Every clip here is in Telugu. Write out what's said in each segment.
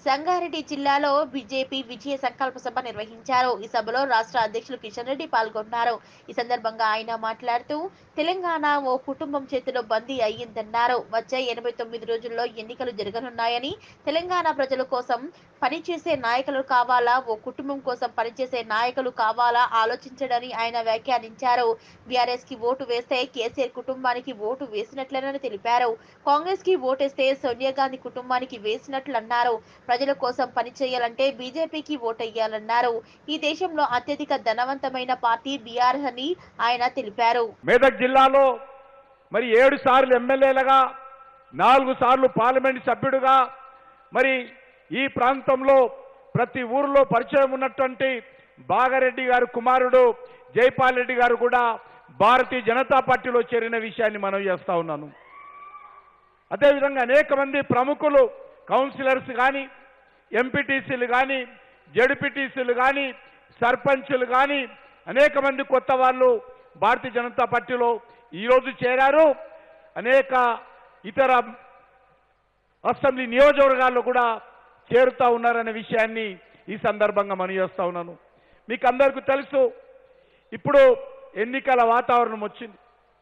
సంగారెడ్డి జిల్లాలో బీజేపీ విజయ సంకల్ప సభ నిర్వహించారు ఈ సభలో రాష్ట్ర అధ్యక్షులు కిషన్ రెడ్డి పాల్గొన్నారు ఈ సందర్భంగా ఆయన మాట్లాడుతూ తెలంగాణ ఓ కుటుంబం చేతిలో బందీ అయ్యిందన్నారు వచ్చే ఎనభై తొమ్మిది రోజుల్లో ఎన్నికలు జరగనున్నాయని తెలంగాణ ప్రజల కోసం పనిచేసే నాయకులు కావాలా ఓ కుటుంబం కోసం పనిచేసే నాయకులు కావాలా ఆలోచించడని ఆయన వ్యాఖ్యానించారు బీఆర్ఎస్ కి ఓటు వేస్తే కేసీఆర్ కుటుంబానికి ఓటు వేసినట్లేనని తెలిపారు కాంగ్రెస్ కి ఓటేస్తే సోనియా గాంధీ కుటుంబానికి వేసినట్లు అన్నారు ప్రజల కోసం పనిచేయాలంటే బీజేపీకి ఓటెయ్యాలన్నారు ఈ దేశంలో అత్యధిక ధనవంతమైన పార్టీ బీఆర్ఎస్ అని ఆయన తెలిపారు మెదక్ జిల్లాలో మరి ఏడు సార్లు ఎమ్మెల్యేలుగా నాలుగు సార్లు పార్లమెంట్ సభ్యుడుగా మరి ఈ ప్రాంతంలో ప్రతి ఊరిలో పరిచయం ఉన్నటువంటి బాగారెడ్డి గారు కుమారుడు జైపాల్ రెడ్డి గారు కూడా భారతీయ జనతా పార్టీలో చేరిన విషయాన్ని మనం చేస్తా ఉన్నాను అదేవిధంగా అనేక మంది ప్రముఖులు కౌన్సిలర్స్ కానీ ఎంపీటీసీలు కానీ జడ్పీటీసీలు కానీ సర్పంచులు కానీ అనేక మంది కొత్త వాళ్ళు భారతీయ జనతా పార్టీలో ఈరోజు చేరారు అనేక ఇతర అసెంబ్లీ నియోజకవర్గాల్లో కూడా చేరుతా ఉన్నారనే విషయాన్ని ఈ సందర్భంగా మనం చేస్తా ఉన్నాను మీకు అందరికీ తెలుసు ఇప్పుడు ఎన్నికల వాతావరణం వచ్చింది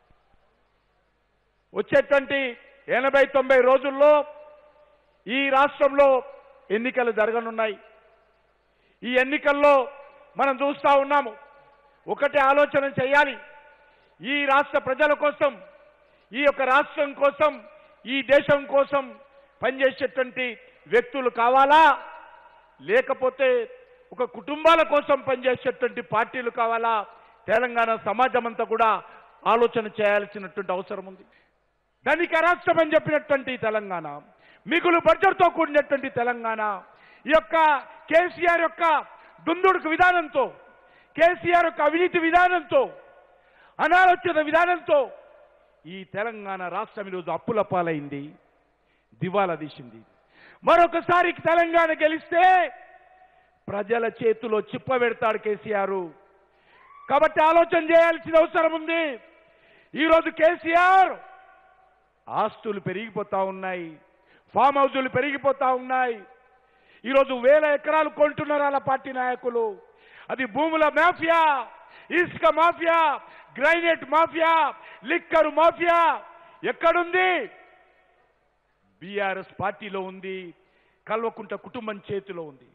వచ్చేటువంటి ఎనభై తొంభై రోజుల్లో ఈ రాష్ట్రంలో ఎన్నికలు జరగనున్నాయి ఈ ఎన్నికల్లో మనం చూస్తా ఉన్నాము ఒకటే ఆలోచన చేయాలి ఈ రాష్ట్ర ప్రజల కోసం ఈ యొక్క రాష్ట్రం కోసం ఈ దేశం కోసం పనిచేసేటువంటి వ్యక్తులు కావాలా లేకపోతే ఒక కుటుంబాల కోసం పనిచేసేటువంటి పార్టీలు కావాలా తెలంగాణ సమాజం అంతా కూడా ఆలోచన చేయాల్సినటువంటి అవసరం ఉంది ధనిక రాష్ట్రం అని చెప్పినటువంటి తెలంగాణ మిగులు బడ్జెట్తో కూడినటువంటి తెలంగాణ ఈ యొక్క కేసీఆర్ యొక్క దుందుడుకు విధానంతో కేసీఆర్ యొక్క అవినీతి విధానంతో అనాలోచిత విధానంతో ఈ తెలంగాణ రాష్ట్రం ఈరోజు అప్పుల పాలైంది దివాలా తీసింది మరొకసారి తెలంగాణ గెలిస్తే ప్రజల చేతిలో చిప్ప పెడతాడు కేసీఆర్ కాబట్టి ఆలోచన చేయాల్సిన అవసరం ఉంది ఈరోజు కేసీఆర్ ఆస్తులు పెరిగిపోతా ఉన్నాయి ఫామ్ హౌజులు పెరిగిపోతా ఉన్నాయి ఈరోజు వేల ఎకరాలు కొంటున్నారు అలా పార్టీ నాయకులు అది భూముల మాఫియా ఇసుక mafia granite mafia liquor mafia ఎక్కడుంది బీఆర్ఎస్ పార్టీలో ఉంది కల్వకుంట కుటుంబం చేతిలో ఉంది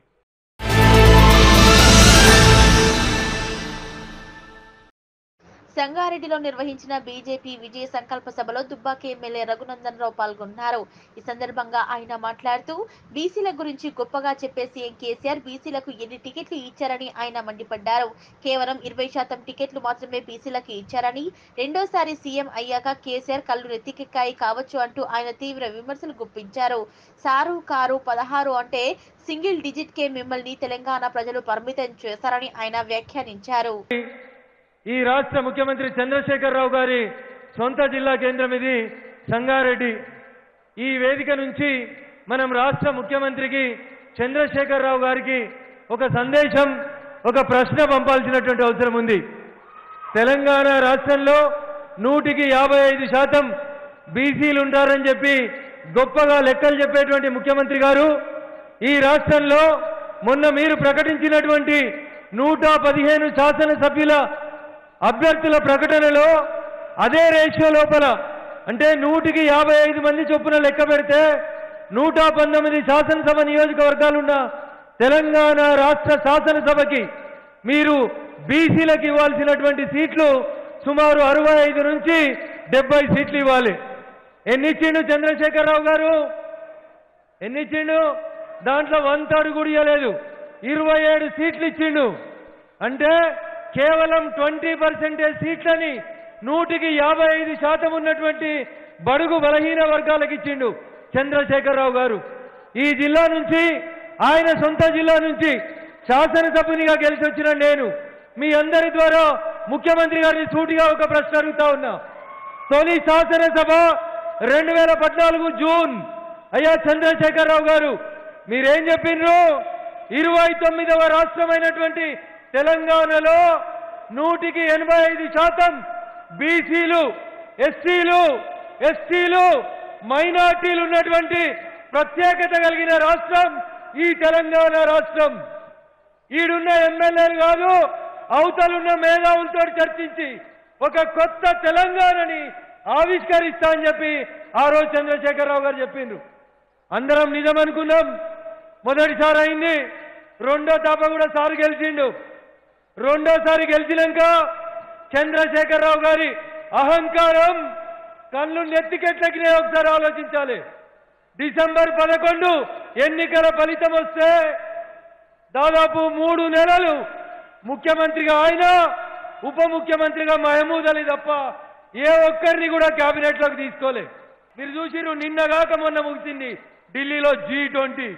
సంగారెడ్డిలో నిర్వహించిన బీజేపీ విజయ సంకల్ప సభలో దుబ్బాక ఎమ్మెల్యే రఘునందన్ రావు పాల్గొన్నారు ఈ సందర్భంగా ఆయన మాట్లాడుతూ బీసీల గురించి గొప్పగా చెప్పే సీఎం కేసీఆర్ బీసీలకు ఎన్ని టికెట్లు ఇచ్చారని ఆయన మండిపడ్డారు కేవలం ఇరవై శాతం టికెట్లు మాత్రమే బీసీలకు ఇచ్చారని రెండోసారి సీఎం అయ్యాక కేసీఆర్ కళ్ళు నెత్తికెక్కాయి కావచ్చు అంటూ ఆయన తీవ్ర విమర్శలు గుప్పించారు సారు కారు పదహారు అంటే సింగిల్ డిజిట్ కే మిమ్మల్ని తెలంగాణ ప్రజలు పరిమితం చేశారని ఆయన వ్యాఖ్యానించారు ఈ రాష్ట్ర ముఖ్యమంత్రి చంద్రశేఖరరావు గారి సొంత జిల్లా కేంద్రం ఇది సంగారెడ్డి ఈ వేదిక నుంచి మనం రాష్ట్ర ముఖ్యమంత్రికి చంద్రశేఖరరావు గారికి ఒక సందేశం ఒక ప్రశ్న పంపాల్సినటువంటి అవసరం ఉంది తెలంగాణ రాష్ట్రంలో నూటికి యాభై ఐదు శాతం బీసీలు ఉంటారని చెప్పి గొప్పగా లెక్కలు చెప్పేటువంటి ముఖ్యమంత్రి గారు ఈ రాష్ట్రంలో మొన్న మీరు ప్రకటించినటువంటి నూట పదిహేను శాసనసభ్యుల అభ్యర్థుల ప్రకటనలో అదే రేషియో లోపల అంటే నూటికి యాభై ఐదు మంది చొప్పున లెక్క పెడితే నూట పంతొమ్మిది శాసనసభ నియోజకవర్గాలున్న తెలంగాణ రాష్ట్ర శాసనసభకి మీరు బీసీలకు ఇవ్వాల్సినటువంటి సీట్లు సుమారు అరవై ఐదు నుంచి డెబ్బై సీట్లు ఇవ్వాలి ఎన్ని ఇచ్చిండు చంద్రశేఖరరావు గారు ఎన్ని ఇచ్చిండు దాంట్లో వంత అడుగు కూడా ఇవ్వలేదు ఇరవై ఏడు సీట్లు ఇచ్చిండు అంటే కేవలం ట్వంటీ పర్సెంటేజ్ సీట్లని నూటికి యాభై ఐదు శాతం ఉన్నటువంటి బడుగు బలహీన వర్గాలకు ఇచ్చిండు చంద్రశేఖరరావు గారు ఈ జిల్లా నుంచి ఆయన సొంత జిల్లా నుంచి శాసనసభ్యునిగా గెలిచి వచ్చిన నేను మీ అందరి ద్వారా ముఖ్యమంత్రి గారిని సూటిగా ఒక ప్రశ్న అడుగుతా ఉన్నా తొలి శాసనసభ రెండు వేల పద్నాలుగు జూన్ అయ్యా చంద్రశేఖరరావు గారు మీరేం చెప్పిండ్రు ఇరవై తొమ్మిదవ రాష్ట్రమైనటువంటి తెలంగాణలో నూటికి ఎనభై ఐదు శాతం బీసీలు ఎస్సీలు ఎస్టీలు మైనార్టీలు ఉన్నటువంటి ప్రత్యేకత కలిగిన రాష్ట్రం ఈ తెలంగాణ రాష్ట్రం ఈడున్న ఎమ్మెల్యేలు కాదు అవతలున్న మేధావులతో చర్చించి ఒక కొత్త తెలంగాణని ఆవిష్కరిస్తా అని చెప్పి ఆ రోజు చంద్రశేఖరరావు గారు చెప్పిండ్రు అందరం నిజం అనుకున్నాం మొదటిసారి అయింది రెండో తాప కూడా సారి గెలిచిండు రెండోసారి గెలిచినాక చంద్రశేఖరరావు గారి అహంకారం కళ్ళు నెత్తికెట్లకి ఒకసారి ఆలోచించాలి డిసెంబర్ పదకొండు ఎన్నికల ఫలితం వస్తే దాదాపు మూడు నెలలు ముఖ్యమంత్రిగా ఆయన ఉప ముఖ్యమంత్రిగా మహమూద్ అలీ తప్ప ఏ ఒక్కరిని కూడా క్యాబినెట్లోకి తీసుకోలే మీరు చూసిరు నిన్నగాక మొన్న ముగిసింది ఢిల్లీలో జీ ట్వంటీ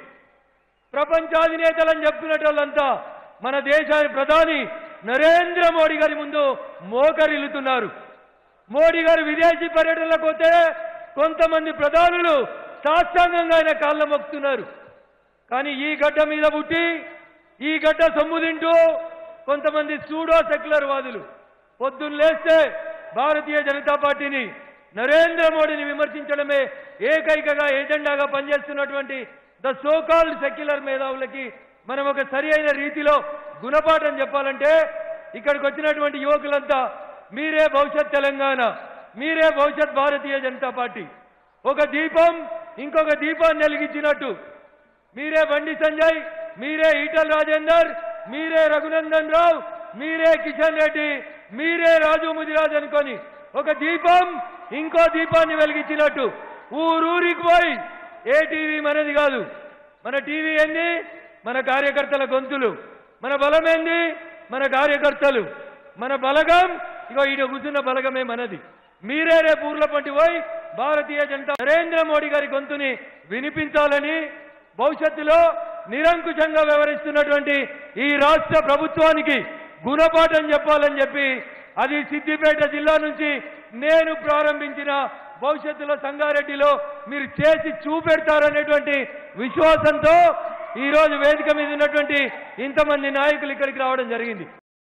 ప్రపంచాధినేతలని చెప్పుకునే వాళ్ళంతా మన దేశానికి ప్రధాని నరేంద్ర మోడీ గారి ముందు మోకరిల్లుతున్నారు మోడీ గారు విదేశీ పర్యటనలకు పోతే కొంతమంది ప్రధానులు సాష్టాంగంగా ఆయన కాళ్ళ మొక్కుతున్నారు కానీ ఈ గడ్డ మీద పుట్టి ఈ గడ్డ సొమ్ము తింటూ కొంతమంది సూడో సెక్యులర్ వాదులు పొద్దున్న లేస్తే భారతీయ జనతా పార్టీని నరేంద్ర మోడీని విమర్శించడమే ఏకైకగా ఏజెండాగా పనిచేస్తున్నటువంటి ద సోకాల్డ్ సెక్యులర్ మేధావులకి మనం ఒక సరి అయిన రీతిలో గుణపాఠం చెప్పాలంటే ఇక్కడికి వచ్చినటువంటి యువకులంతా మీరే భవిష్యత్ తెలంగాణ మీరే భవిష్యత్ భారతీయ జనతా పార్టీ ఒక దీపం ఇంకొక దీపాన్ని వెలిగించినట్టు మీరే బండి సంజయ్ మీరే ఈటల్ రాజేందర్ మీరే రఘునందన్ రావు మీరే కిషన్ రెడ్డి మీరే రాజు ముదిరాజ్ అనుకొని ఒక దీపం ఇంకో దీపాన్ని వెలిగించినట్టు ఊరూరికి పోయి ఏ టీవీ మనది కాదు మన టీవీ ఏంది మన కార్యకర్తల గొంతులు మన బలం ఏంది మన కార్యకర్తలు మన బలగం ఇగో ఈడ కూర్చున్న బలగమే మనది మీరే రేపు ఊర్ల పంటి పోయి భారతీయ జనతా నరేంద్ర మోడీ గారి గొంతుని వినిపించాలని భవిష్యత్తులో నిరంకుశంగా వ్యవహరిస్తున్నటువంటి ఈ రాష్ట్ర ప్రభుత్వానికి గుణపాఠం చెప్పాలని చెప్పి అది సిద్దిపేట జిల్లా నుంచి నేను ప్రారంభించిన భవిష్యత్తులో సంగారెడ్డిలో మీరు చేసి చూపెడతారనేటువంటి విశ్వాసంతో ఈ రోజు వేదిక మీద ఉన్నటువంటి ఇంతమంది నాయకులు ఇక్కడికి రావడం జరిగింది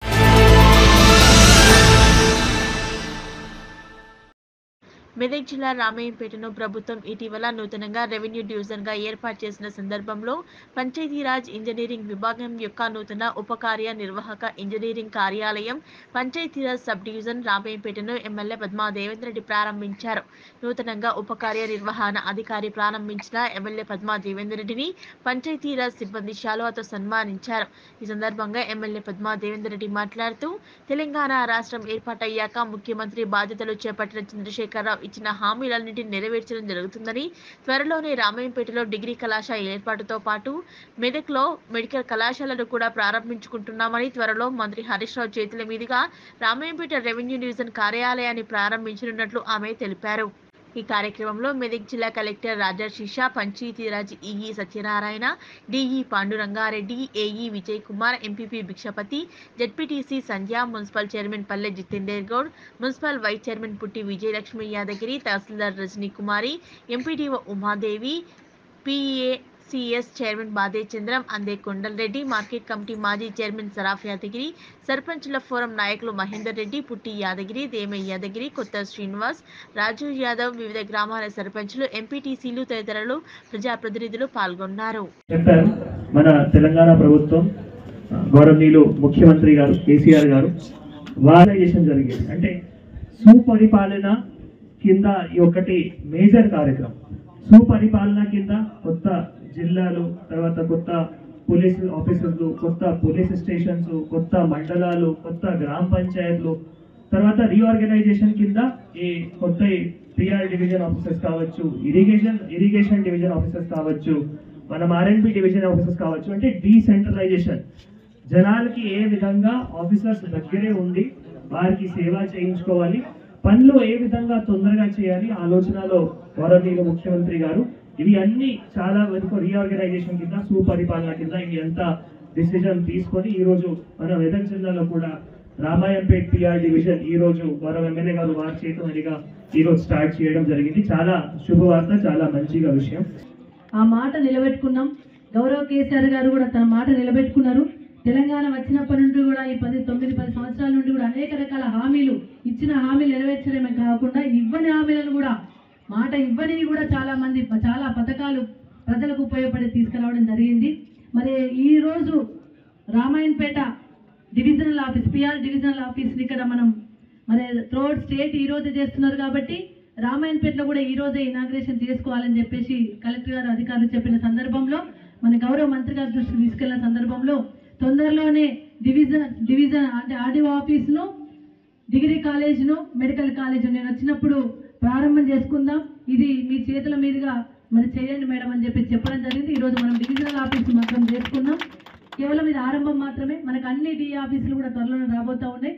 మెదక్ జిల్లా రామయ్యంపేటను ప్రభుత్వం ఇటీవల నూతనంగా రెవెన్యూ డివిజన్ గా ఏర్పాటు చేసిన సందర్భంలో పంచాయతీరాజ్ ఇంజనీరింగ్ విభాగం యొక్క నూతన ఉపకార్య నిర్వాహక ఇంజనీరింగ్ కార్యాలయం పంచాయతీరాజ్ సబ్ డివిజన్ రామయ్యంపేటను ఎమ్మెల్యే పద్మా దేవేంద్ర రెడ్డి ప్రారంభించారు నూతనంగా ఉపకార్య నిర్వహణ అధికారి ప్రారంభించిన ఎమ్మెల్యే పద్మా దేవేంద్ర రెడ్డిని పంచాయతీరాజ్ సిబ్బంది శాలువాతో సన్మానించారు ఈ సందర్భంగా ఎమ్మెల్యే పద్మా దేవేంద్ర రెడ్డి మాట్లాడుతూ తెలంగాణ రాష్ట్రం ఏర్పాటయ్యాక ముఖ్యమంత్రి బాధ్యతలు చేపట్టిన చంద్రశేఖరరావు ఇచ్చిన హామీలన్నింటినీ నెరవేర్చడం జరుగుతుందని త్వరలోనే రామాయంపేటలో డిగ్రీ కళాశాల ఏర్పాటుతో పాటు మెదక్లో మెడికల్ కళాశాలను కూడా ప్రారంభించుకుంటున్నామని త్వరలో మంత్రి హరీష్ రావు చేతుల మీదుగా రామాయంపేట రెవెన్యూ డివిజన్ కార్యాలయాన్ని ప్రారంభించనున్నట్లు ఆమె తెలిపారు ఈ కార్యక్రమంలో మెదక్ జిల్లా కలెక్టర్ రాజా శిషా Panchayati Raj EE Satyanarayana DE Panduranga Reddy AE Vijay Kumar MPP Bhikshapathi ZPTC Sandhya municipal chairman Palle Jitender Goud municipal vice chairman Putti Vijayalakshmi Yadagiri tahsildar Rajani Kumari MPDO Umadevi PA CS chairman Bade Chandram Ande Kondal Reddy market committee మాజీ చైర్మన్ సరాఫ్ యాదగిరి సర్పంచుల ఫోరం నాయకులు మహేందర్ రెడ్డి పుట్టి యాదగిరి దేమయ్య యాదగిరి కొత్త శ్రీనివాస్ రాజు యాదవ్ వివిధ గ్రామాల సర్పంచులు ఎంపీటీసీలు తదితరులు ప్రజాప్రతినిధులు పాల్గొన్నారు చెప్పారు మన తెలంగాణ ప్రభుత్వం ఆ, గౌరవనీయులు ముఖ్యమంత్రి గారు కేసీఆర్ గారు వారైజేషన్ జరిగింది అంటే సుపరిపాలన కింద ఈ ఒకటి మేజర్ కార్యక్రమం సుపరిపాలన కింద కొత్త జిల్లాలు తర్వాత కొత్త పోలీస్ ఆఫీసర్లు కొత్త పోలీస్ స్టేషన్స్ కొత్త మండలాలు కొత్త గ్రామ పంచాయత్లు తర్వాత రీఆర్గనైజేషన్ కింద ఈ కొత్త పిఆర్ డివిజన్ ఆఫీసర్స్ కావచ్చు ఇరిగేషన్ ఇరిగేషన్ డివిజన్ ఆఫీసర్స్ కావచ్చు మనం ఆర్ఎన్బి డివిజన్ ఆఫీసర్స్ కావచ్చు అంటే డీసెంట్రలైజేషన్ జనాలకి ఏ విధంగా ఆఫీసర్స్ దగ్గరే ఉండి వారికి సేవ చేయించుకోవాలి పనులు ఏ విధంగా తొందరగా చేయాలి ఆలోచనలో గౌరవనీయులు ముఖ్యమంత్రి గారు ఇవి అన్ని చాలా వరకు రీఆర్గనైజేషన్ కింద సుపరిపాలన కింద ఇవి అంతా డిసిజన్ తీసుకొని ఈ రోజు మన మెదక్ జిల్లాలో కూడా రామాయంపేట్ పిఆర్ డివిజన్ ఈ రోజు గౌరవ ఎమ్మెల్యే గారు వారి చేతుల మీదుగా ఈ రోజు స్టార్ట్ చేయడం జరిగింది చాలా శుభవార్త చాలా మంచిగా విషయం ఆ మాట నిలబెట్టుకున్నాం గౌరవ్ కేసీఆర్ గారు కూడా తన మాట నిలబెట్టుకున్నారు తెలంగాణ వచ్చినప్పటి నుండి కూడా ఈ పది తొమ్మిది పది సంవత్సరాల నుండి కూడా అనేక రకాల హామీలు ఇచ్చిన హామీలు నెరవేర్చడమే కాకుండా ఇవ్వని హామీలను కూడా మాట ఇవ్వనివి కూడా చాలా మంది చాలా పథకాలు ప్రజలకు ఉపయోగపడి తీసుకురావడం జరిగింది మరి ఈ రోజు Ramayanapeta divisional office PR divisional office ఇక్కడ మనం మరి త్రోడ్ స్టేట్ ఈ రోజే చేస్తున్నారు కాబట్టి రామాయణపేటలో కూడా ఈ రోజే ఇనాగ్రేషన్ చేసుకోవాలని చెప్పేసి కలెక్టర్ గారు అధికారులు చెప్పిన సందర్భంలో మన గౌరవ మంత్రి గారి దృష్టికి తీసుకెళ్లిన సందర్భంలో తొందరలోనే డివిజన్ డివిజన్ అంటే ఆర్డీఓ ఆఫీస్ను డిగ్రీ కాలేజ్ను మెడికల్ కాలేజ్ నేను వచ్చినప్పుడు ప్రారంభం చేసుకుందాం ఇది మీ చేతుల మీదుగా మరి చేయండి మేడం అని చెప్పి చెప్పడం జరిగింది ఈరోజు మనం డివిజనల్ ఆఫీస్ మాత్రం చేసుకున్నాం కేవలం ఇది ఆరంభం మాత్రమే మనకు అన్ని డి ఆఫీసులు కూడా త్వరలో రాబోతా ఉన్నాయి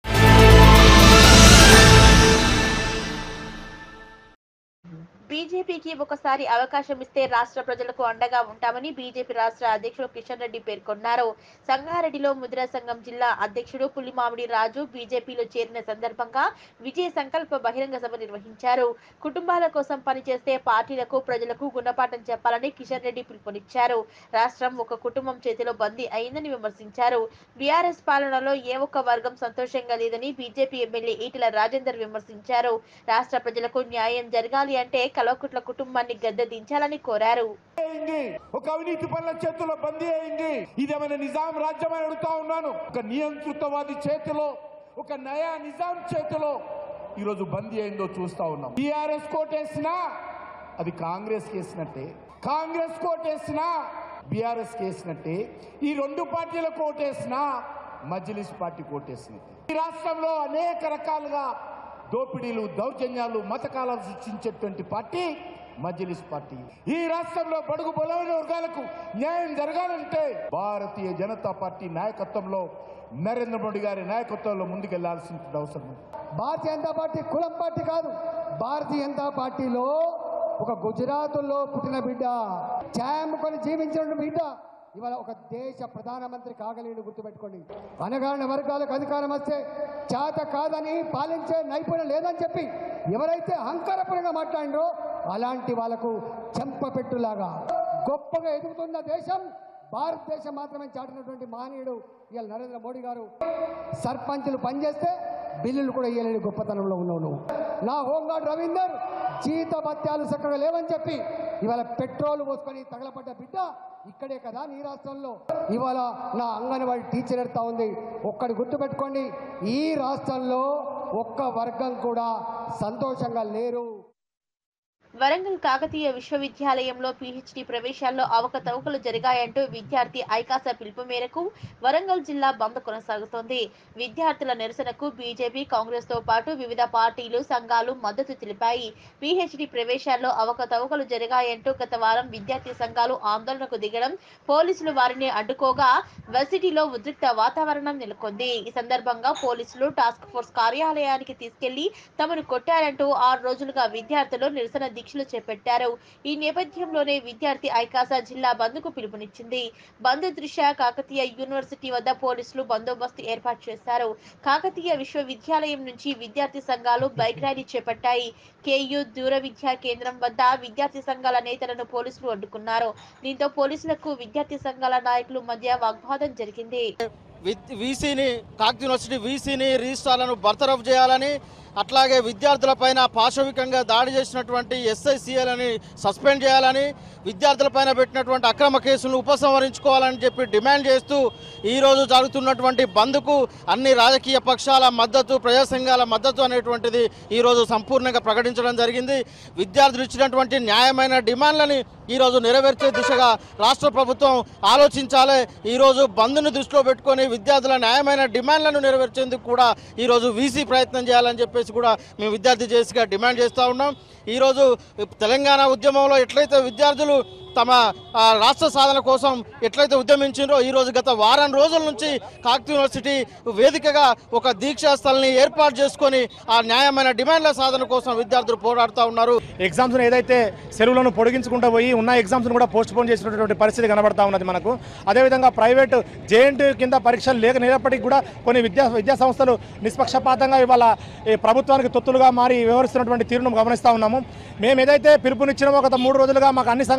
బీజేపీకి ఒకసారి అవకాశం ఇస్తే రాష్ట్ర ప్రజలకు అండగా ఉంటామని బీజేపీ రాష్ట్ర అధ్యక్షుడు కిషన్ రెడ్డి పేర్కొన్నారు సంగారెడ్డిలో ముద్రా సంఘం జిల్లా అధ్యక్షుడు పులిమామిడి రాజు బీజేపీలో చేరిన సందర్భంగా విజయ సంకల్ప బహిరంగ సభ నిర్వహించారు కుటుంబాల కోసం పనిచేస్తే పార్టీలకు ప్రజలకు గుణపాఠం చెప్పాలని కిషన్ రెడ్డి పిలుపునిచ్చారు రాష్ట్రం ఒక కుటుంబం చేతిలో బందీ అయిందని విమర్శించారు బీఆర్ఎస్ పాలనలో ఏ ఒక్క వర్గం సంతోషంగా లేదని బీజేపీ ఎమ్మెల్యే ఈటెల రాజేందర్ విమర్శించారు రాష్ట్ర ప్రజలకు న్యాయం జరగాలి అంటే కల్వకుట్ల కుటుంబాన్ని గద్దె దించాలని కోరారు అయింది ఒక అవినీతి పనుల చేతిలో బందీ అయింది ఇదేమైనా నిజాం రాజ్యం అని అడుగుతా ఉన్నాను ఒక నియంత్రితవాది చేతిలో ఒక నయా నిజాం చేతిలో ఈరోజు బందీ అయిందో చూస్తా ఉన్నాం టిఆర్ఎస్ కోటేసినా అది కాంగ్రెస్ కేసినట్టే కాంగ్రెస్ కోటేసినా బీఆర్ఎస్ కేసినట్టే ఈ రెండు పార్టీల కోటేసినా మజ్లిస్ పార్టీ కోటేసినట్టే ఈ రాష్ట్రంలో అనేక రకాలుగా దోపిడీలు దౌర్జన్యాలు మతకాలాలు సృష్టించేటువంటి పార్టీ మజ్లిస్ పార్టీ ఈ రాష్ట్రంలో బడుగు బలమైన వర్గాలకు న్యాయం జరగాలంటే భారతీయ జనతా పార్టీ నాయకత్వంలో నరేంద్ర మోడీ గారి నాయకత్వంలో ముందుకెళ్లాల్సిన అవసరం ఉంది భారతీయ జనతా పార్టీ కులం పార్టీ కాదు భారతీయ జనతా పార్టీలో ఒక గుజరాతుల్లో పుట్టిన బిడ్డ ఛాయమ్ముకొని జీవించిన బిడ్డ ఇవాళ ఒక దేశ ప్రధానమంత్రి కాగలేడు గుర్తుపెట్టుకోండి అనగారిన వర్గాలకు అధికారం వస్తే చేత కాదని పాలించే నైపుణ్యం లేదని చెప్పి ఎవరైతే అహంకారపరంగా మాట్లాడినో అలాంటి వాళ్ళకు చెంపపెట్టులాగా గొప్పగా ఎదుగుతున్న దేశం భారతదేశం మాత్రమే చాటినటువంటి మహనీయుడు ఇవాళ నరేంద్ర మోడీ గారు సర్పంచులు పనిచేస్తే బిల్లులు కూడా ఇవ్వలేని గొప్పతనంలో ఉన్నావు నువ్వు నా హోంగార్డ్ రవీందర్ జీత భత్యాలు చక్కగా లేవని చెప్పి ఇవాళ పెట్రోల్ పోసుకొని తగలపడ్డ బిడ్డ ఇక్కడే కదా నీ రాష్ట్రంలో ఇవాళ నా అంగన్వాడీ టీచర్ ఎడతా ఉంది ఒక్కడి గుర్తుపెట్టుకోండి ఈ రాష్ట్రంలో ఒక్క వర్గం కూడా సంతోషంగా లేరు వరంగల్ కాకతీయ విశ్వవిద్యాలయంలో పీహెచ్డీ ప్రవేశాల్లో అవకతవకలు జరిగాయంటూ విద్యార్థి ఐకాస పిలుపు మేరకు వరంగల్ జిల్లా బంద్ కొనసాగుతోంది విద్యార్థుల నిరసనకు బీజేపీ కాంగ్రెస్ తో పాటు వివిధ పార్టీలు సంఘాలు మద్దతు తెలిపాయి పీహెచ్డీ ప్రవేశాల్లో అవకతవకలు జరిగాయంటూ గత వారం విద్యార్థి సంఘాలు ఆందోళనకు దిగడం పోలీసులు వారిని అడ్డుకోగా వర్సిటీలో ఉద్రిక్త వాతావరణం నెలకొంది ఈ సందర్భంగా పోలీసులు టాస్క్ ఫోర్స్ కార్యాలయానికి తీసుకెళ్లి తమను కొట్టారంటూ ఆరు రోజులుగా విద్యార్థులు నిరసన దీక్షలు చేపట్టారు ఈ నేపథ్యంలోనే విద్యార్థి ఐకాసా జిల్లా బంద్కు పిలుపునిచ్చింది బంద్ దృష్ట్యా కాకతీయ యూనివర్సిటీ వద్ద పోలీసులు బందోబస్తు ఏర్పాటు చేశారు కాకతీయ విశ్వవిద్యాలయం నుంచి విద్యార్థి సంఘాలు బైక్ ర్యాలీ చేపట్టాయి కేయు దూర విద్యా కేంద్రం వద్ద విద్యార్థి సంఘాల నేతలను పోలీసులు అడ్డుకున్నారు దీంతో పోలీసులకు విద్యార్థి సంఘాల నాయకుల మధ్య వాగ్వాదం జరిగింది వీసీని కాకతీయ యూనివర్సిటీ వీసీని రిజిస్ట్రార్లను బర్తరఫ్ చేయాలని అట్లాగే విద్యార్థులపైన పాశవికంగా దాడి చేసినటువంటి ఎస్ఐసిఎలని సస్పెండ్ చేయాలని విద్యార్థులపైన పెట్టినటువంటి అక్రమ కేసులను ఉపసంహరించుకోవాలని చెప్పి డిమాండ్ చేస్తూ ఈరోజు జరుగుతున్నటువంటి బంద్కు అన్ని రాజకీయ పక్షాల మద్దతు ప్రజా సంఘాల మద్దతు అనేటువంటిది ఈరోజు సంపూర్ణంగా ప్రకటించడం జరిగింది విద్యార్థులు ఇచ్చినటువంటి న్యాయమైన డిమాండ్లని ఈరోజు నెరవేర్చే దిశగా రాష్ట్ర ప్రభుత్వం ఆలోచించాలి ఈరోజు బంద్ను దృష్టిలో పెట్టుకొని విద్యార్థుల న్యాయమైన డిమాండ్లను నెరవేర్చేందుకు కూడా ఈరోజు వీసీ ప్రయత్నం చేయాలని చెప్పేసి కూడా మేము విద్యార్థి చేసిగా డిమాండ్ చేస్తూ ఉన్నాం ఈరోజు తెలంగాణ ఉద్యమంలో ఎట్లయితే విద్యార్థులు తమ ఆ, రాష్ట్ర సాధన కోసం ఎట్లయితే ఉద్యమించిండ్రో ఈరోజు గత వారం రోజుల నుంచి కాకతీయ యూనివర్సిటీ వేదికగా ఒక దీక్షా స్థల్ని ఏర్పాటు చేసుకొని ఆ న్యాయమైన డిమాండ్ల సాధన కోసం విద్యార్థులు పోరాడుతూ ఉన్నారు ఎగ్జామ్స్ ఏదైతే సెలవులను పొడిగించుకుంటూ పోయి ఉన్న ఎగ్జామ్స్ కూడా పోస్ట్ పోన్ చేసినటువంటి పరిస్థితి కనబడతా ఉన్నది మనకు అదేవిధంగా ప్రైవేట్ జేఎన్టీ కింద పరీక్షలు లేకనేటప్పటికీ కూడా కొన్ని విద్యా విద్యా సంస్థలు నిష్పక్షపాతంగా ఇవాళ ఈ ప్రభుత్వానికి తొత్తులుగా మారి వ్యవహరిస్తున్నటువంటి తీరును గమనిస్తూ ఉన్నాము మేము ఏదైతే పిలుపునిచ్చినామో గత మూడు రోజులుగా మాకు అన్ని సంఘాలు కూడా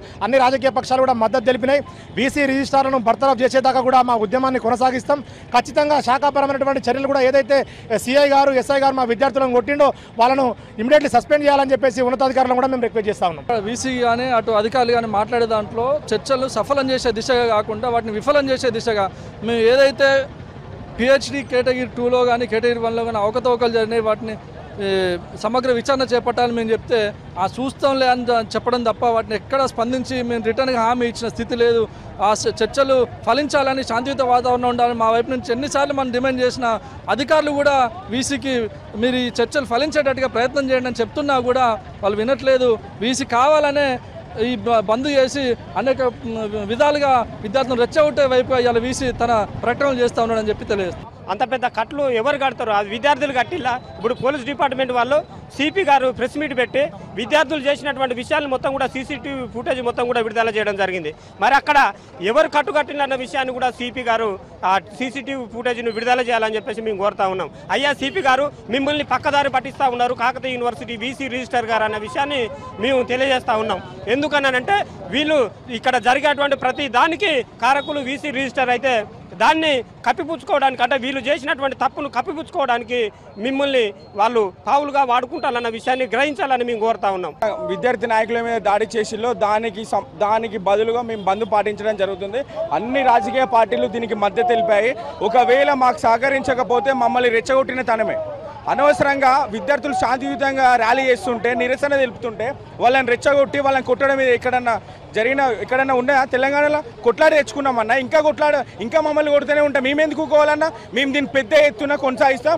అన్ని రాజకీయ పక్షాలు కూడా మద్దతు తెలిపినాయి బీసీ రిజిస్ట్రార్లను బర్తరఫ్ చేసేదాకా కూడా మా ఉద్యమాన్ని కొనసాగిస్తాం ఖచ్చితంగా శాఖాపరమైనటువంటి చర్యలు కూడా ఏదైతే సిఐ గారు ఎస్ఐ గారు మా విద్యార్థులను కొట్టిండో వాళ్ళను ఇమీడియట్లీ సస్పెండ్ చేయాలని చెప్పేసి ఉన్నతాధికారులను కూడా మేము రిక్వెస్ట్ చేస్తా ఉన్నాం వీసీ కానీ అటు అధికారులు కానీ మాట్లాడే దాంట్లో చర్చలు సఫలం చేసే దిశగా కాకుండా వాటిని విఫలం చేసే దిశగా మేము ఏదైతే పిహెచ్డి కేటగిరీ టూలో కానీ కేటగిరీ వన్లో కానీ అవకతవకలు జరిగినాయి వాటిని ఏ, సమగ్ర విచారణ చేపట్టాలని మేము చెప్తే ఆ చూస్తాంలే అని ద- చెప్పడం తప్ప వాటిని ఎక్కడ స్పందించి మేము రిటర్న్గా హామీ ఇచ్చిన స్థితి లేదు ఆ స- చర్చలు ఫలించాలని శాంతియుత వాతావరణం ఉండాలని మా వైపు నుంచి ఎన్నిసార్లు మనం డిమాండ్ చేసిన అధికారులు కూడా వీసీకి మీరు ఈ చర్చలు ఫలించేటట్టుగా ప్రయత్నం చేయండి అని చెప్తున్నా కూడా వాళ్ళు వినట్లేదు వీసీ కావాలనే ఈ బ- బంద్ చేసి అనేక మ్, విధాలుగా విద్యార్థులను రెచ్చగొట్టే వైపు ఇవాళ వీసీ తన ప్రకటనలు చేస్తూ ఉన్నాడని చెప్పి తెలియజేస్తుంది అంత పెద్ద కట్లు ఎవరు కడతారు అది విద్యార్థులు కట్టిల్లా ఇప్పుడు పోలీస్ డిపార్ట్మెంట్ వాళ్ళు సిపి గారు ప్రెస్ మీట్ పెట్టి విద్యార్థులు చేసినటువంటి విషయాలు మొత్తం కూడా సీసీటీవీ ఫుటేజ్ మొత్తం కూడా విడుదల చేయడం జరిగింది మరి అక్కడ ఎవరు కట్టు కట్టిందన్న విషయాన్ని కూడా సిపి గారు ఆ సీసీటీవీ ఫుటేజ్ను విడుదల చేయాలని చెప్పేసి మేము కోరుతా ఉన్నాం అయ్యా సిపి గారు మిమ్మల్ని పక్కదారి పట్టిస్తూ ఉన్నారు కాకతీయ యూనివర్సిటీ వీసీ రిజిస్టర్ గారు అన్న విషయాన్ని మేము తెలియజేస్తా ఉన్నాం ఎందుకన్నానంటే వీళ్ళు ఇక్కడ జరిగేటువంటి ప్రతి దానికి కారకులు వీసీ రిజిస్టర్ అయితే దాన్ని కప్పిపుచ్చుకోవడానికి అంటే వీళ్ళు చేసినటువంటి తప్పును కప్పిపుచ్చుకోవడానికి మిమ్మల్ని వాళ్ళు పావులుగా వాడుకుంటారన్న విషయాన్ని గ్రహించాలని మేము కోరుతా ఉన్నాం విద్యార్థి నాయకుల మీద దాడి చేసిల్లో దానికి సం- దానికి బదులుగా మేము బంద్ పాటించడం జరుగుతుంది అన్ని రాజకీయ పార్టీలు దీనికి మద్దతు తెలిపాయి ఒకవేళ మాకు సహకరించకపోతే మమ్మల్ని రెచ్చగొట్టిన తనమే అనవసరంగా విద్యార్థులు శాంతియుతంగా ర్యాలీ చేస్తుంటే నిరసన తెలుపుతుంటే వాళ్ళని రెచ్చగొట్టి వాళ్ళని కొట్టడం మీద ఎక్కడన్నా జరిగిన ఎక్కడన్నా ఉన్నాయా తెలంగాణలో కొట్లాడి తెచ్చుకున్నామన్నా ఇంకా కొట్లాడ ఇంకా మమ్మల్ని కొడుతూనే ఉంటాం మేము ఎందుకు కోవాలన్నా మేము దీన్ని పెద్ద ఎత్తున కొనసాగిస్తాం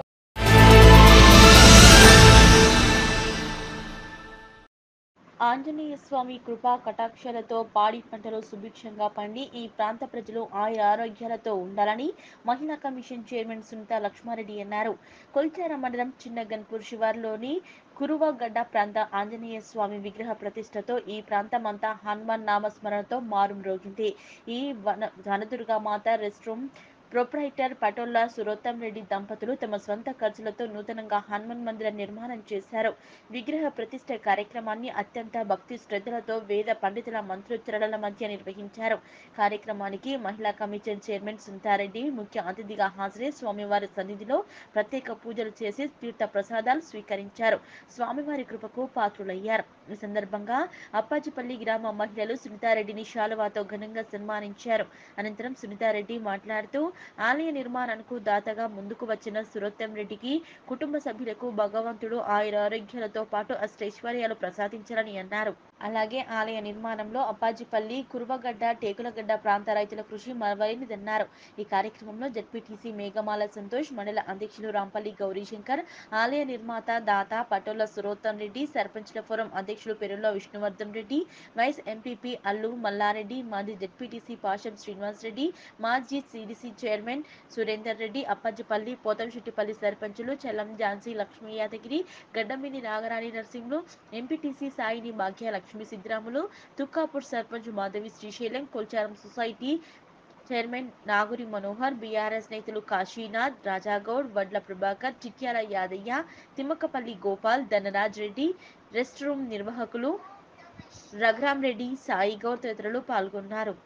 ఆంజనేయ స్వామి కృపా కటాక్షలతో పాడి పంటలు సుభిక్షంగా పండి ఈ ప్రాంత ప్రజలు ఆయుర ఆరోగ్యాలతో ఉండాలని మహిళా కమిషన్ చైర్మన్ సునీత లక్ష్మారెడ్డి అన్నారు కొల్చార మండలం చిన్నగన్పూర్ శివార్లోని కురువగడ్డ ప్రాంత ఆంజనేయ స్వామి విగ్రహ ప్రతిష్టతో ఈ ప్రాంతమంతా హనుమాన్ నామస్మరణతో మారుమ్రోగింది ఈ వన Vanadurga Mata rest room proprietor Patolla Surottam Reddy దంపతులు తమ స్వంత ఖర్చులతో నూతనంగా హనుమాన్ మందిర నిర్మాణం చేశారు విగ్రహ ప్రతిష్ట కార్యక్రమాన్ని అత్యంత భక్తి శ్రద్ధలతో వేద పండితుల మంత్రోచ్చరణల మధ్య నిర్వహించారు కార్యక్రమానికి మహిళా కమిషన్ చైర్మన్ సుంతారెడ్డి ముఖ్య అతిథిగా హాజరై స్వామివారి సన్నిధిలో ప్రత్యేక పూజలు చేసి తీర్థ ప్రసాదాలు స్వీకరించారు స్వామివారి కృపకు పాత్రులయ్యారు ఈ సందర్భంగా అప్పాజిపల్లి గ్రామ మహిళలు సునీతారెడ్డిని శాలువాతో ఘనంగా సన్మానించారు అనంతరం సునీతారెడ్డి మాట్లాడుతూ ఆలయ నిర్మాణానికి దాతగా ముందుకు వచ్చిన సురోత్తం రెడ్డికి కుటుంబ సభ్యులకు భగవంతుడు ఆయుర ఆరోగ్యాలతో పాటు అష్టైశ్వర్యాలు ప్రసాదించాలని అన్నారు అలాగే ఆలయ నిర్మాణంలో అప్పాజిపల్లి కురువగడ్డ టేకులగడ్డ ప్రాంత రైతుల కృషి మరవైనదన్నారు ఈ కార్యక్రమంలో జడ్పీటీసీ మేఘమాల సంతోష్ మండల అధ్యక్షులు రాంపల్లి గౌరీశంకర్ ఆలయ నిర్మాత దాత పటోల సురోత్తం రెడ్డి సర్పంచ్ల ఫోరం అధ్యక్షులు పెరుల విష్ణువర్ధన్ రెడ్డి వైస్ ఎంపీపీ అల్లు మల్లారెడ్డి మాజీ జడ్పీటీసీ పాషం శ్రీనివాస్ రెడ్డి మాజీ సిడిసి చైర్మన్ సురేందర్ రెడ్డి అప్పజ్జిపల్లి పోతంశెట్టిపల్లి సర్పంచులు Challam Jhansi Lakshmi Yadagiri Gaddamini Nagarani Narasimhulu MPTC Saini Bhagya Lakshmi Sidramulu Tukkapur sarpanch Madhavi Srisailam Kolcharam society chairman Naguri Manohar BRS నేతలు కాశీనాథ్ రాజాగౌడ్ వడ్ల ప్రభాకర్ చిట్యాల యాదయ్య తిమ్మకపల్లి గోపాల్ ధనరాజ్ రెడ్డి రెస్ట్ రూమ్ నిర్వాహకులు రఘురాం రెడ్డి సాయి గౌడ్ తదితరులు పాల్గొన్నారు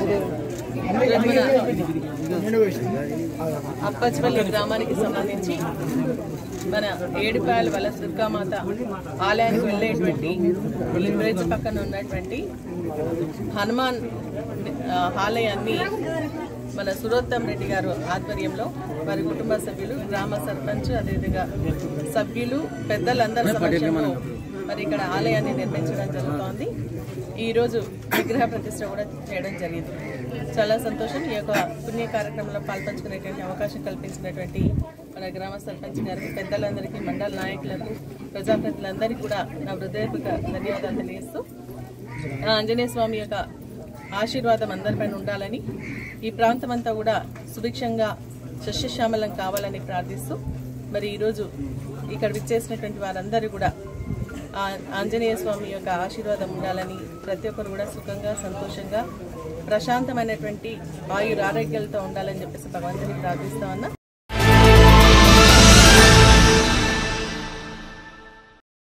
అప్పచ్పల్లి గ్రామానికి సంబంధించి మన ఏడుపాయల వల్ల దుర్గామాత ఆలయానికి వెళ్ళేటువంటి ఈ బ్రిడ్జ్ పక్కన ఉన్నటువంటి హనుమాన్ ఆ, ఆలయాన్ని మన సురోత్తం రెడ్డి గారు ఆధ్వర్యంలో వారి కుటుంబ సభ్యులు గ్రామ సర్పంచ్ అదేవిధంగా సభ్యులు పెద్దలందరి సమక్షంలో మరి ఇక్కడ ఆలయాన్ని నిర్మించడం జరుగుతోంది ఈరోజు విగ్రహ ప్రతిష్ట కూడా చేయడం జరిగింది చాలా సంతోషం ఈ యొక్క పుణ్య కార్యక్రమంలో పాల్పంచుకునేటువంటి అవకాశం కల్పించినటువంటి మన గ్రామ సర్పంచ్ గారికి పెద్దలందరికీ మండల నాయకులకు ప్రజాప్రతినిధులందరికీ కూడా నా హృదయపూర్వక ధన్యవాదాలు తెలియజేస్తూ ఆ ఆంజనేయ స్వామి యొక్క ఆశీర్వాదం అందరిపైన ఉండాలని ఈ ప్రాంతం అంతా కూడా సుభిక్షంగా సస్యశ్యామలం కావాలని ప్రార్థిస్తూ మరి ఈరోజు ఇక్కడ విచ్చేసినటువంటి వారందరూ కూడా ఆ ఆంజనేయ స్వామి యొక్క ఆశీర్వాదం ఉండాలని ప్రతి ఒక్కరు కూడా సుఖంగా సంతోషంగా ప్రశాంతమైనటువంటి ఆయుర ఆరోగ్యాలతో ఉండాలని చెప్పేసి భగవంతుని ప్రార్థిస్తా ఉన్నా ప్రతి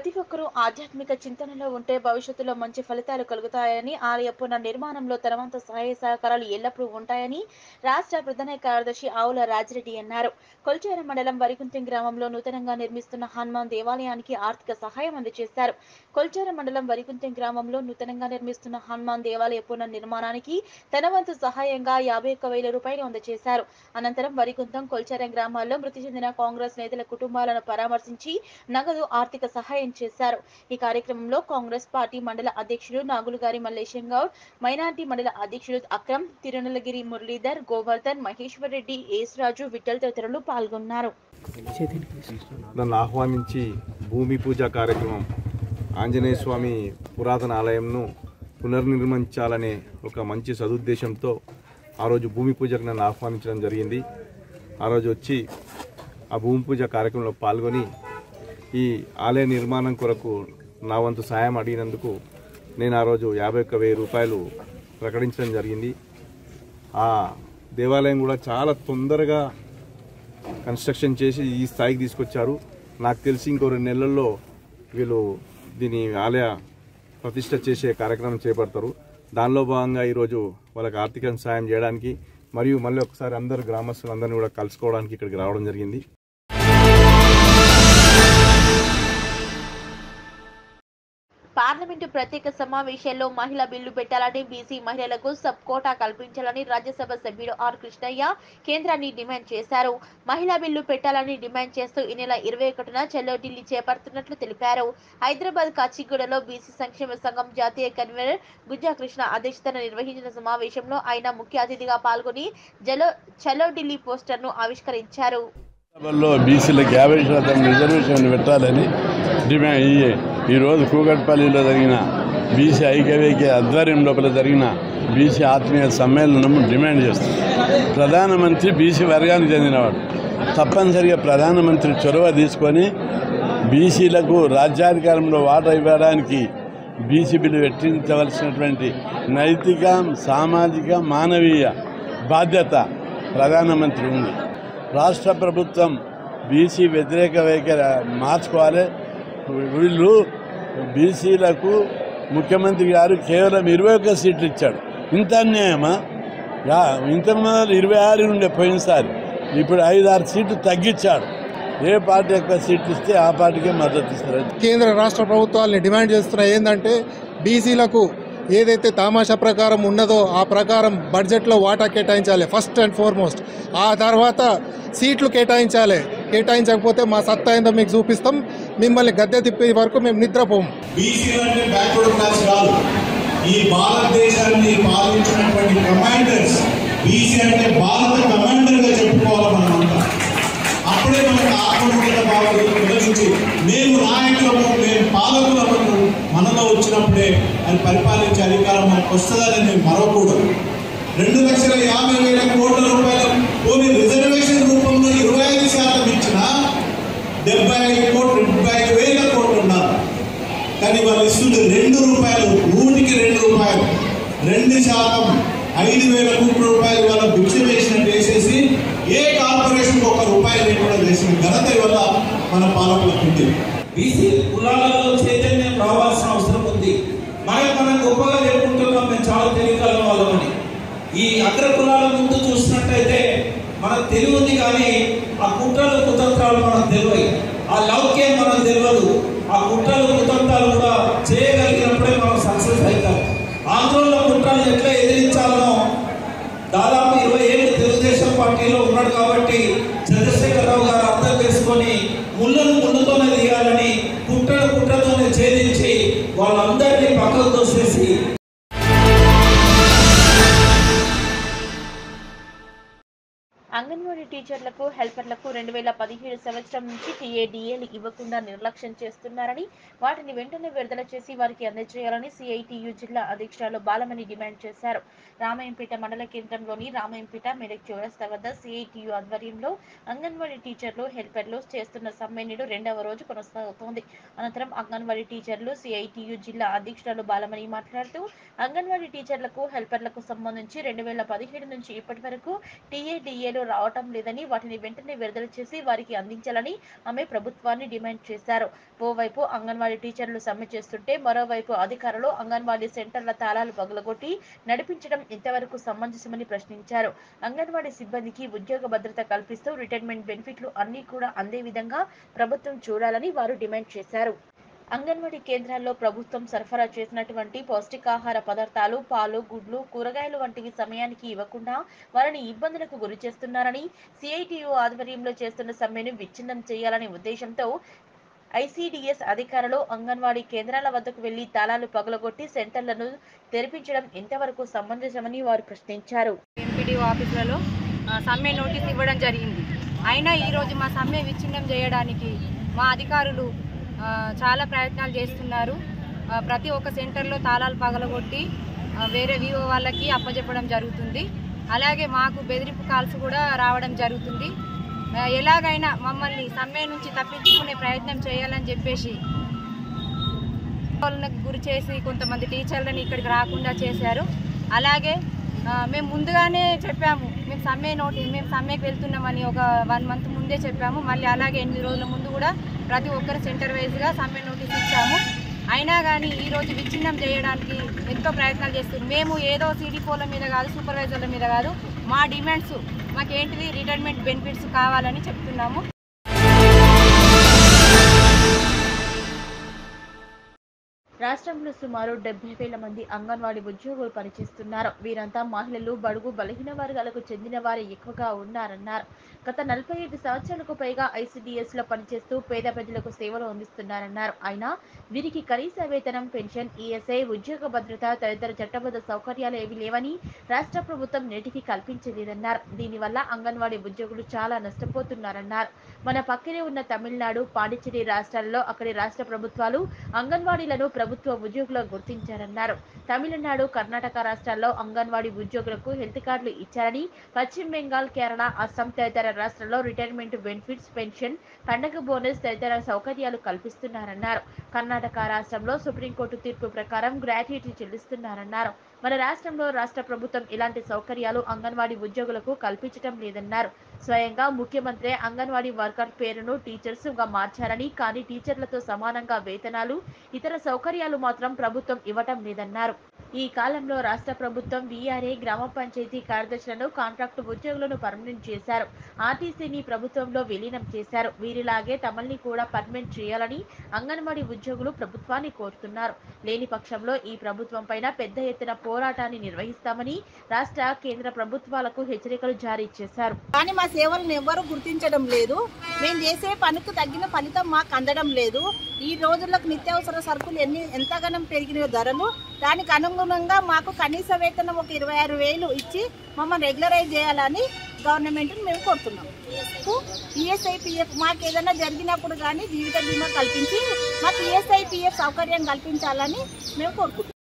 ప్రతి ఒక్కరూ ఆధ్యాత్మిక చింతనలో ఉంటే భవిష్యత్తులో మంచి ఫలితాలు కలుగుతాయని ఆలయ పునర్నిర్మాణంలో తన వంతు సహాయ సహకారాలు ఎల్లప్పుడూ ఉంటాయని రాష్ట్ర ప్రధాన కార్యదర్శి ఆవుల రాజిరెడ్డి అన్నారు కొల్చేర మండలం వరికుంటం గ్రామంలో నూతనంగా నిర్మిస్తున్న హనుమాన్ దేవాలయానికి ఆర్థిక సహాయం అందజేశారు కొల్చేర మండలం వరికుంటం గ్రామంలో నూతనంగా నిర్మిస్తున్న హనుమాన్ దేవాలయ పునర్నిర్మాణానికి తన వంతు సహాయంగా యాభై ఒక్క వేల రూపాయలు అందజేశారు అనంతరం వరికుంటం కొల్చారం గ్రామాల్లో మృతి చెందిన కాంగ్రెస్ నేతల కుటుంబాలను పరామర్శించి నగదు ఆర్థిక సహాయం చేశారు ఈ కార్యక్రమంలో కాంగ్రెస్ పార్టీ మండల అధ్యక్షుడు నాగులుగారి మల్లేశం గౌడ్ మైనార్టీ మండల అధ్యక్షుడు అక్రమ్ తిరునలగిరి మురళీధర్ గోవర్ధన్ మహేశ్వర్ రెడ్డి ఏసురాజు విఠల్ తదితరులు పాల్గొన్నారు నన్ను ఆహ్వానించి భూమి పూజ కార్యక్రమం ఆంజనేయ స్వామి పురాతన ఆలయంను పునర్నిర్మించాలనే ఒక మంచి సదుద్దేశంతో ఆ రోజు భూమి పూజకు నన్ను ఆహ్వానించడం జరిగింది ఆ రోజు వచ్చి ఆ భూమి పూజ కార్యక్రమంలో పాల్గొని ఈ ఆలయ నిర్మాణం కొరకు నా వంతు సాయం అడిగినందుకు నేను ఆ రోజు యాభై ఒక్క వెయ్యి రూపాయలు ప్రకటించడం జరిగింది ఆ దేవాలయం కూడా చాలా తొందరగా కన్స్ట్రక్షన్ చేసి ఈ స్థాయికి తీసుకొచ్చారు నాకు తెలిసి ఇంకో రెండు నెలల్లో వీళ్ళు దీని ఆలయ ప్రతిష్ట చేసే కార్యక్రమం చేపడతారు దానిలో భాగంగా ఈరోజు వాళ్ళకి ఆర్థిక సాయం చేయడానికి మరియు మళ్ళీ ఒకసారి అందరు గ్రామస్తులందరినీ కూడా కలుసుకోవడానికి ఇక్కడికి రావడం జరిగింది పార్లమెంటు ప్రత్యేక సమావేశాల్లో మహిళా బిల్లు పెట్టాలని బీసీ మహిళలకు సబ్ కోటా కల్పించాలని రాజ్యసభ సభ్యుడు ఆర్ కృష్ణయ్య కేంద్రాన్ని డిమాండ్ చేశారు మహిళా బిల్లు పెట్టాలని డిమాండ్ చేస్తూ ఈ నెల ఇరవై ఒకటిన చెల్లో ఢిల్లీ చేపడుతున్నట్లు తెలిపారు హైదరాబాద్ కాచిగూడలో బీసీ సంక్షేమ సంఘం జాతీయ కన్వీనర్ గుజ్జా కృష్ణ అధ్యక్షతన నిర్వహించిన సమావేశంలో ఆయన ముఖ్య అతిథిగా పాల్గొని జలో చలో ఢిల్లీ పోస్టర్ను ఆవిష్కరించారు సభల్లో బీసీలకు యాభై శాతం రిజర్వేషన్ పెట్టాలని డిమాండ్ ఈ ఈరోజు కూకట్పల్లిలో జరిగిన బీసీ ఐక్యవేకి ఆధ్వర్యం లోపల జరిగిన బీసీ ఆత్మీయ సమ్మేళనం డిమాండ్ చేస్తుంది ప్రధానమంత్రి బీసీ వర్గానికి చెందినవాడు తప్పనిసరిగా ప్రధానమంత్రి చొరవ తీసుకొని బీసీలకు రాజ్యాధికారంలో వాటా ఇవ్వడానికి బీసీ బిల్లు పెట్టించవలసినటువంటి నైతిక సామాజిక మానవీయ బాధ్యత ప్రధానమంత్రి ఉంది రాష్ట్ర ప్రభుత్వం బీసీ వ్యతిరేక వైఖరి మార్చుకోవాలి వీళ్ళు బీసీలకు ముఖ్యమంత్రి గారు కేవలం ఇరవై ఒక్క సీట్లు ఇచ్చాడు ఇంత అన్యాయమా యా- ఇంత మొదలు ఇరవై ఆరు ఉండే పోయినసారి ఇప్పుడు ఐదు ఆరు సీట్లు తగ్గించాడు ఏ పార్టీ ఎక్కువ సీట్లు ఇస్తే ఆ పార్టీకే మద్దతు ఇస్తారు కేంద్ర రాష్ట్ర ప్రభుత్వాల్ని డిమాండ్ చేస్తున్న ఏంటంటే బీసీలకు ఏదైతే తామాషా ప్రకారం ఉన్నదో ఆ ప్రకారం బడ్జెట్లో వాటా కేటాయించాలి ఫస్ట్ అండ్ ఫార్మోస్ట్ ఆ తర్వాత సీట్లు కేటాయించాలి కేటాయించకపోతే మా సత్తా ఏందో మీకు చూపిస్తాం మిమ్మల్ని గద్దె తిప్పే వరకు మేము నిద్రపోము బీసీలు అంటే బ్యాక్వర్డ్ క్లాస్ కాదు ఈ భారతదేశాన్ని పాలించినటువంటి కమాండర్స్ బీసీ అంటే భారత కమాండర్ గా చెప్పుకోవాలి మనం అంతా అప్పుడే మనకు ఆత్మనిర్భర భావం కలిగించి మేము నాయకులము మేము పాలకులము మనలో వచ్చినప్పుడే అది పరిపాలించే అధికారం మనకు వస్తుందని మేము మరవకూడదు రెండు లక్షల యాభై వేల కోట్ల రూపాయలు పోనీ రిజర్వేషన్ రూపంలో ఇరవై ఐదు శాతం ఇచ్చినా డెబ్బై ఐదు కోట్లు డెబ్బై ఐదు వేల కోట్లు ఉన్నారు కానీ వాళ్ళు ఇస్తుంది రెండు రూపాయలు నూటికి రెండు రూపాయలు రెండు శాతం ఐదు వేల కోట్ల రూపాయలు వాళ్ళ భిక్ష వేసినట్టు వేసేసి ఏ కార్పొరేషన్ ఒక రూపాయి లేకుండా చేసిన ఘనత వల్ల మన పాలకులకు ఉంది బీసీ కులాలలో చైతన్యం రావాల్సిన అవసరం ఉంది మనం మనం గొప్పగా చెప్పుకుంటున్నాం మేము చాలా తెలియగల వాళ్ళమని ఈ అగ్ర కులాల ముందు చూసినట్టయితే మనకు తెలివి ఉంది కానీ ఆ కుట్రలు కుతంత్రాలు మనకు తెలియదు ఆ లౌక్యం మనకు తెలియదు ఆ కుట్రలు కుతంత్రాలు కూడా చేయగలిగినప్పుడే మనం సక్సెస్ అవుతాం ఆంధ్రలో కుట్రలు ఎట్లా ఎదిరించాలనో దాదాపు ఇరవై ఏళ్ళు తెలుగుదేశం పార్టీలో ఉన్నాడు కాబట్టి చంద్రశేఖరరావు గారు అర్థం చేసుకొని ముళ్ళను ముళ్ళతోనే తీయాలని కుట్రను కుట్రతోనే ఛేదించి వాళ్ళందరినీ పక్కకు తోసేసి అంగన్వాడీ టీచర్లకు హెల్పర్లకు రెండు వేల పదిహేడు సంవత్సరం నుంచి టీఏడీఏలు ఇవ్వకుండా నిర్లక్ష్యం చేస్తున్నారని వాటిని వెంటనే విడుదల చేసి వారికి అందజేయాలని సిఐటియు జిల్లా అధ్యక్షురాలు బాలమణి డిమాండ్ చేశారు రామాయంపేట మండల కేంద్రంలోని రామాయంపేట మెదక్ చౌరస్తా వద్ద సిఐటియు ఆధ్వర్యంలో అంగన్వాడీ టీచర్లు హెల్పర్లు చేస్తున్న సమ్మె నేడు రెండవ రోజు కొనసాగుతోంది అనంతరం అంగన్వాడీ టీచర్లు సిఐటియు జిల్లా అధ్యక్షురాలు బాలమణి మాట్లాడుతూ అంగన్వాడీ టీచర్లకు హెల్పర్లకు సంబంధించి రెండు వేల పదిహేడు నుంచి ఇప్పటి వరకు టీఏడీఏలు రావటం లేదని ఉన్నాయని వాటిని వెంటనే విడుదల చేసి వారికి అందించాలని ఆమె ప్రభుత్వాన్ని డిమాండ్ చేశారు ఓవైపు అంగన్వాడీ టీచర్లు సమ్మె చేస్తుంటే మరోవైపు అధికారులు అంగన్వాడీ సెంటర్ల తాళాలు పగలగొట్టి నడిపించడం ఇంతవరకు సమంజసమని ప్రశ్నించారు అంగన్వాడీ సిబ్బందికి ఉద్యోగ భద్రత కల్పిస్తూ రిటైర్మెంట్ బెనిఫిట్లు అన్ని కూడా అందే విధంగా ప్రభుత్వం చూడాలని వారు డిమాండ్ చేశారు అంగన్వాడీ కేంద్రాల్లో ప్రభుత్వం సరఫరా చేసినటువంటి పౌష్టికాహార పదార్థాలు పాలు గుడ్లు కూరగాయలు వంటివి సమయానికి ఇవ్వకుండా వారిని ఇబ్బందులకు గురి చేస్తున్నారని సిఐటియు ఆధ్వర్యంలో చేస్తున్న సమ్మెను విచ్ఛిన్నం చేయాలనే ఉద్దేశంతో ఐసీడీఎస్ అధికారులు అంగన్వాడీ కేంద్రాల వద్దకు వెళ్లి తాళాలు పగలగొట్టి సెంటర్లను తెరిపించడం ఎంతవరకు సమంజసమని వారు ప్రశ్నించారు ఎంపీడీఓ ఆఫీసులలో ఆ, సమ్మె నోటీస్ ఇవ్వడం జరిగింది అయినా ఈరోజు మా సమ్మె విచ్ఛిన్నం చేయడానికి మా అధికారులు ఆ, చాలా ప్రయత్నాలు చేస్తున్నారు ఆ, ప్రతి ఒక్క సెంటర్లో తాళాలు పగలగొట్టి ఆ, వేరే వివో వాళ్ళకి అప్పచెప్పడం జరుగుతుంది అలాగే మాకు బెదిరింపు కాల్స్ కూడా రావడం జరుగుతుంది ఆ, ఎలాగైనా మమ్మల్ని సమ్మె నుంచి తప్పించుకునే ప్రయత్నం చేయాలని చెప్పేసి వాళ్ళకి గురి చేసి కొంతమంది టీచర్లను ఇక్కడికి రాకుండా చేశారు అలాగే ఆ, మేము ముందుగానే చెప్పాము మేము సమ్మె నోటి మేము సమ్మెకి వెళ్తున్నామని ఒక వన్ మంత్ ముందే చెప్పాము మళ్ళీ అలాగే ఎనిమిది రోజుల ముందు కూడా ప్రతి ఒక్కరు సెంటర్ వైజ్గా సమ్మె నోటీస్ ఇచ్చాము అయినా కానీ ఈ రోజు విచ్ఛిన్నం చేయడానికి ఎంతో ప్రయత్నాలు చేస్తున్నారు మేము ఏదో సీడీపోల మీద కాదు సూపర్వైజర్ల మీద కాదు మా డిమాండ్స్ మాకేంటిది రిటైర్మెంట్ బెనిఫిట్స్ కావాలని చెప్తున్నాము రాష్ట్రంలో సుమారు డెబ్బై వేల మంది అంగన్వాడీ ఉద్యోగులు పనిచేస్తున్నారు వీరంతా మహిళలు బడుగు బలహీన వర్గాలకు చెందిన వారు ఎక్కువగా ఉన్నారన్నారు గత నలభై ఐదు సంవత్సరాలకు పైగా ఐసీడీఎస్ లో పనిచేస్తూ పేద ప్రజలకు సేవలు అందిస్తున్నారన్నారు అయినా వీరికి కనీస వేతనం పెన్షన్ ఈఎస్ఐ ఉద్యోగ భద్రత తదితర చట్టబద్ధ సౌకర్యాలు ఏవి లేవని రాష్ట్ర ప్రభుత్వం నేటికి కల్పించలేదన్నారు దీనివల్ల అంగన్వాడీ ఉద్యోగులు చాలా నష్టపోతున్నారన్నారు మన పక్కనే ఉన్న తమిళనాడు పాండిచ్చేరి రాష్ట్రాల్లో అక్కడి రాష్ట్ర ప్రభుత్వాలు అంగన్వాడీలను ప్రభుత్వ ఉద్యోగులుగా గుర్తించారన్నారు తమిళనాడు కర్ణాటక రాష్ట్రాల్లో అంగన్వాడీ ఉద్యోగులకు హెల్త్ కార్డులు ఇచ్చారని పశ్చిమ బెంగాల్ కేరళ అస్సాం తదితర రాష్ట్రాల్లో రిటైర్మెంట్ బెనిఫిట్స్ పెన్షన్ పండగ బోనస్ తదితర సౌకర్యాలు కల్పిస్తున్నారన్నారు కర్ణాటక రాష్ట్రంలో సుప్రీంకోర్టు తీర్పు ప్రకారం గ్రాట్యుటీ చెల్లిస్తున్నారన్నారు మన రాష్ట్రంలో రాష్ట్ర ప్రభుత్వం ఇలాంటి సౌకర్యాలు అంగన్వాడీ ఉద్యోగులకు కల్పించడం లేదన్నారు స్వయంగా ముఖ్యమంత్రి అంగన్వాడీ వర్కర్ పేరును టీచర్స్ గా మార్చారని కానీ టీచర్లతో సమానంగా వేతనాలు ఇతర సౌకర్యాలు మాత్రం ప్రభుత్వం ఇవ్వటం లేదన్నారు ఈ కాలంలో రాష్ట్ర ప్రభుత్వం వీఆర్ఏ గ్రామ పంచాయతీ కార్యదర్శులను కాంట్రాక్టు ఉద్యోగులను పర్మనెంట్ చేశారు ఆర్టీసీని ప్రభుత్వంలో విలీనం చేశారు వీరిలాగే తమల్ని కూడా పర్మనెంట్ చేయాలని అంగన్వాడీ ఉద్యోగులు ప్రభుత్వాన్ని కోరుతున్నారు లేని పక్షంలో ఈ ప్రభుత్వం పైన పెద్ద ఎత్తున పోరాటాన్ని నిర్వహిస్తామని రాష్ట్ర కేంద్ర ప్రభుత్వాలకు హెచ్చరికలు జారీ చేశారు కానీ మా సేవలను ఎవ్వరూ గుర్తించడం లేదు మేము చేసే పనికి తగ్గిన ఫలితం మాకు అందడం లేదు ఈ రోజులకు నిత్యావసర సరుకులు ఎన్ని ఎంతగానం పెరిగిన ధరలు దానికి అనుగుణంగా మాకు కనీస వేతనం ఒక ఇరవై ఆరు వేలు ఇచ్చి మమ్మల్ని రెగ్యులరైజ్ చేయాలని గవర్నమెంట్ని మేము కోరుతున్నాం ఈఎస్ఐ పిఎఫ్ మాకు ఏదైనా జరిగినప్పుడు కానీ జీవిత బీమా కల్పించి మాకు ఈఎస్ఐ పిఎఫ్ సౌకర్యం కల్పించాలని మేము కోరుకుంటున్నాం